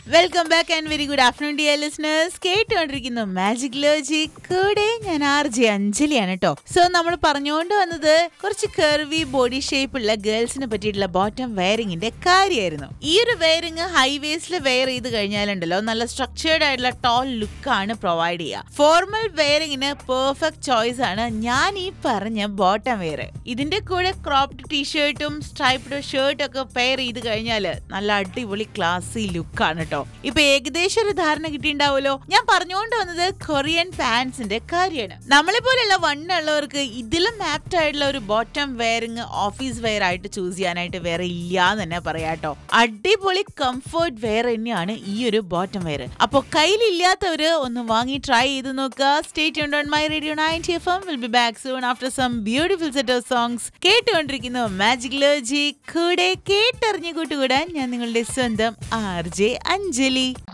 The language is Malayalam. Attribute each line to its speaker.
Speaker 1: welcome back and very good afternoon dear listeners കേട്ടുകൊണ്ടിരിക്കുന്നു മാജിക് ലോജി കൂടെ ഞാൻ ആർ ജെ അഞ്ജലിയാണ് കേട്ടോ സോ നമ്മൾ പറഞ്ഞുകൊണ്ട് വന്നത് കുറച്ച് കെർവി ബോഡി ഷേപ്പ് ഉള്ള ഗേൾസിനെ പറ്റിയിട്ടുള്ള ബോട്ടം വെയറിങ്ങിന്റെ കാര്യമായിരുന്നു ഈ ഒരു വെയറിങ് ഹൈവേസിൽ വെയർ ചെയ്ത് കഴിഞ്ഞാലുണ്ടല്ലോ നല്ല സ്ട്രക്ചേർഡ് ആയിട്ടുള്ള ടോൾ ലുക്കാണ് പ്രൊവൈഡ് ചെയ്യുക ഫോർമൽ വെയറിങ്ങിന് പെർഫെക്റ്റ് ചോയ്സ് ആണ് ഞാൻ ഈ പറഞ്ഞ ബോട്ടം വെയർ ഇതിന്റെ കൂടെ ക്രോപ്ഡ് ടീഷർട്ടും സ്ട്രൈപ്ഡ് ഷർട്ടും ഒക്കെ പെയർ ചെയ്ത് കഴിഞ്ഞാൽ നല്ല അടിപൊളി ക്ലാസി ലുക്കാണ് കേട്ടോ ഇപ്പൊ ഏകദേശം ഒരു ധാരണ കിട്ടിയിട്ടുണ്ടാവുമല്ലോ ഞാൻ പറഞ്ഞുകൊണ്ട് വന്നത് കൊറിയൻ പാൻസിന്റെ കാര്യമാണ് നമ്മളെ പോലെയുള്ള വണ്ണുള്ളവർക്ക് ഇതിലും ആപ്റ്റ് ആയിട്ടുള്ള ഒരു ബോട്ടം വെയറിങ് ഓഫീസ് വെയർ ആയിട്ട് ചൂസ് ചെയ്യാനായിട്ട് വേറെ ഇല്ല എന്ന് തന്നെ പറയാട്ടോ അടിപൊളി കംഫർട്ട് വെയർ തന്നെയാണ് ഈ ഒരു ബോട്ടം വെയർ അപ്പൊ കയ്യിലില്ലാത്തവര് ഒന്ന് വാങ്ങി ട്രൈ ചെയ്ത് നോക്കുക സ്റ്റേറ്റ് ഓൺ my radio ninety F M will be back soon after some beautiful set of songs കേട്ടുകൊണ്ടിരിക്കുന്നു മാജിക് ലോജി കൂടെ കേട്ടറിഞ്ഞു കൂട്ടുകൂടാൻ ഞാൻ നിങ്ങളുടെ സ്വന്തം ആർ ജെ അഞ്ജലി